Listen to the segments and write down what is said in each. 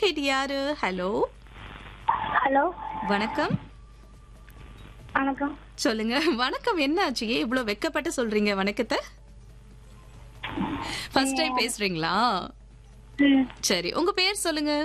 Advocate யாரு hello hello வணக்கம் வணக்கம் சொல்லுங்க வணக்கம் என்ன ஆச்சு ஏன் இவ்வளவு வெக்கப்பட்டு சொல்றீங்க வணக்கத்தை ஃபர்ஸ்ட் டைம் பேசுறீங்களா ம் சரி உங்க பேர் சொல்லுங்க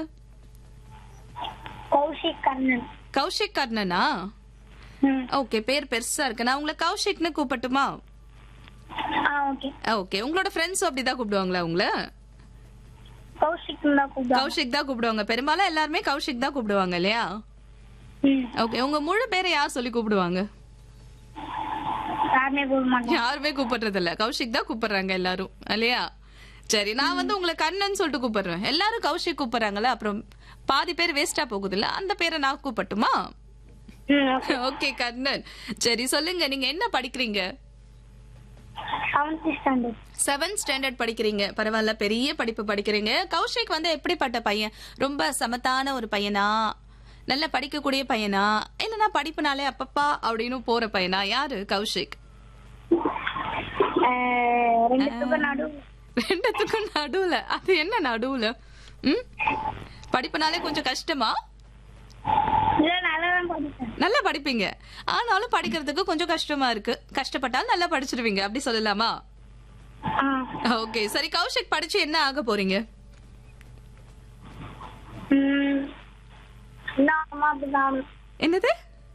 கௌஷிக் கண்ணன் கௌஷிக் கர்ணனா ம் ஓகே பேர் பெருசா இருக்கு நான் உங்களை கௌஷிக்னு கூப்பிட்டுமா ஆ ஓகே ஓகே உங்களோட ஃப்ரெண்ட்ஸ் அப்படிதான் கூப்பிடுவாங்களா உங்களை கௌஷிக் தான் கூப்பிடுவாங்க கௌஷிக் தான் கூப்பிடுவாங்க பெரும்பாலும் எல்லாருமே கௌஷிக் தான் கூப்பிடுவாங்க இல்லையா ம் ஓகே உங்க முழு பேரை யார் சொல்லி கூப்பிடுவாங்க யாருமே கூப்பிட மாட்டாங்க யாருமே கூப்பிடுறது இல்ல கௌஷிக் தான் கூப்பிடுறாங்க எல்லாரும் இல்லையா சரி நான் வந்து உங்களை கண்ணன் சொல்லிட்டு கூப்பிடுறேன் எல்லாரும் கௌஷிக் கூப்பிடுறாங்கல்ல அப்புறம் பாதி பேர் வேஸ்டா போகுது இல்ல அந்த பேரை நான் கூப்பிட்டுமா ம் ஓகே ஓகே கண்ணன் சரி சொல்லுங்க நீங்க என்ன படிக்கிறீங்க செவன்த் ஸ்டாண்டர்ட் செவன்த் ஸ்டாண்டர்ட் படிக்கிறீங்க பரவாயில்ல பெரிய படிப்பு படிக்கிறீங்க கௌஷிக் வந்து எப்படிப்பட்ட பையன் ரொம்ப சமத்தான ஒரு பையனா நல்ல படிக்கக்கூடிய பையனா இல்லைன்னா படிப்புனாலே அப்பப்பா அப்படின்னு போற பையனா யாரு கௌஷிக் ரெண்டுத்துக்கும் நடு ரெண்டுத்துக்கும் நடுவுல அது என்ன நடுவுல ம் படிப்புனாலே கொஞ்சம் கஷ்டமா இல்ல நல்லா தான் படிப்பேன் நல்லா படிப்பீங்க ஆனாலும் படிக்கிறதுக்கு கொஞ்சம் கஷ்டமா இருக்கு கஷ்டப்பட்டாலும் நல்லா படிச்சிருவீங்க அப்படி சொல்லலாமா ஆ ஓகே சரி கௌஷிக் படிச்சு என்ன ஆக போறீங்க ம் நான் அம்மா அப்படிதான் என்னது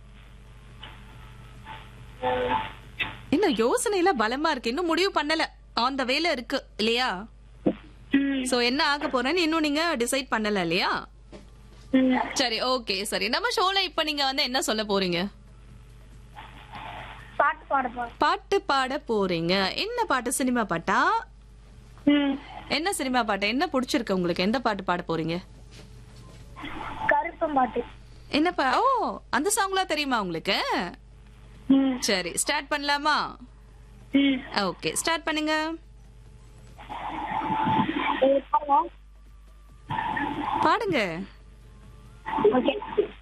என்ன யோசனையில பலமா இருக்கு இன்னும் முடிவு பண்ணல ஆன் த வேல இருக்கு இல்லையா ம் சோ என்ன ஆக போறேன்னு இன்னும் நீங்க டிசைட் பண்ணல இல்லையா ம் சரி ஓகே சரி நம்ம ஷோல இப்ப நீங்க வந்து என்ன சொல்ல போறீங்க பாட்டு பாட போறேன் பாட்டு பாட போறீங்க என்ன பாட்டு சினிமா பாட்டா ம் என்ன சினிமா பாட்டு என்ன பிடிச்சிருக்கு உங்களுக்கு எந்த பாட்டு பாட போறீங்க கருப்பம் பாட்டு என்ன பா ஓ அந்த சாங்லாம் தெரியுமா உங்களுக்கு ம் சரி ஸ்டார்ட் பண்ணலாமா ம் ஓகே ஸ்டார்ட் பண்ணுங்க இது பாருங்க பாடுங்க ஓகே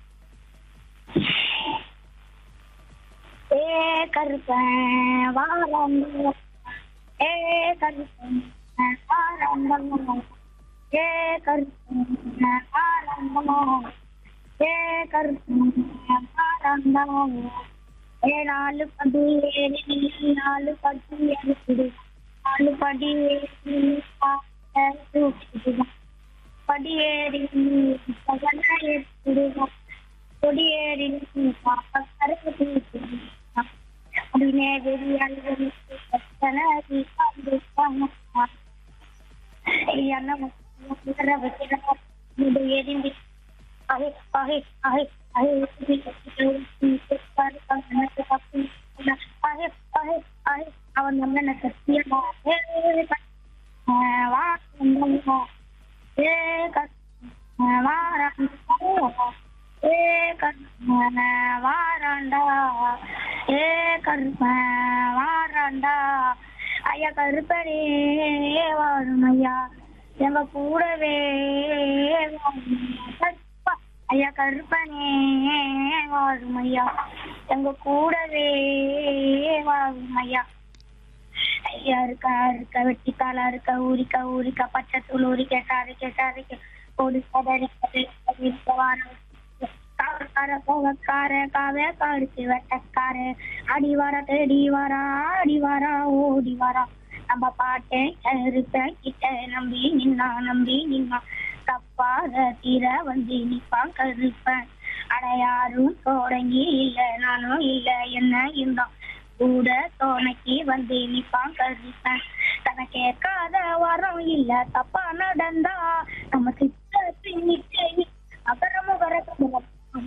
ஏ கருப்பன் வாரந்தம் ஏ கருப்பன் வாரந்தம் ஏ கருப்பன் வாரந்தம் ஏ கருப்பன் வாரந்தம் ஏ நாலு படி ஏறி நாலு படி எடுத்துடு நாலு படி ஏறி தூக்கிடுவான் படியேறி பகல எடுத்துடுவோம் கொடியேறி அப்படினே வெளியால் எரிந்தி அஹே அஹே அஹே அஹே அஹே அஹே அஹே அவன் நம்ம சத்தியமா வா ஏ வாராண்டா ஏ கருப்ப வாராண்டா ஐயா கருப்பனே வாரும் ஐயா எங்க கூடவே வாரும் கருப்பா. ஐயா கருப்பனே வாரும் ஐயா எங்க கூடவே வாரும் ஐயா ஐயா இருக்கா இருக்க வெட்டிக்காலா இருக்க ஊரிக்க ஊரிக்க பச்சை தூள் ஊரிக்க சாரிக்க சாரிக்க கொடி கதறிக்க வாரம் காவக்கார கோவக்கார காவே காடிச்சு வெட்டக்கார அடி வர தேடி வரா அடி வரா ஓடி வரா நம்ம பாட்டேன் இருப்பேன் கிட்ட நம்பி நின்னா நம்பி நின்னா தப்பாத தீர வந்து நிப்பான் கருப்பேன் அடையாரும் தொடங்கி இல்ல நானும் இல்ல என்ன இருந்தான் கூட துணைக்கு வந்து நிப்பான் கருப்பேன் தன கேட்காத வரம் இல்ல தப்பா நடந்தா நம்ம சித்த பின்னிட்டு அகரமும் வரக்கும்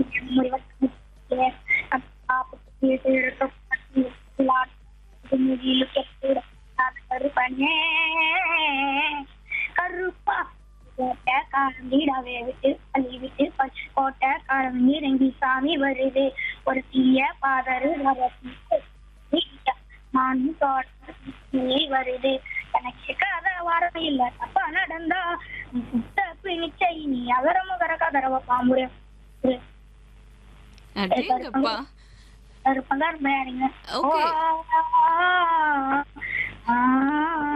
கருப்பனே கருப்பா கோட்டை காரம் வீடாவே விட்டு பள்ளி விட்டு கோட்டை காரம் இறங்கி சாமி வருது ஒரு தீய பாதரு நானும் தோட்டம் வருது எனக்கு கதை வரம் இல்ல தப்பா நடந்தா நீ சுத்த பிணிச்சை நீ அகரமும் கரக்கா தரவ பாம்புரு அடேங்கப்பா கருப்பங்க இருப்பேன் Okay. ஆ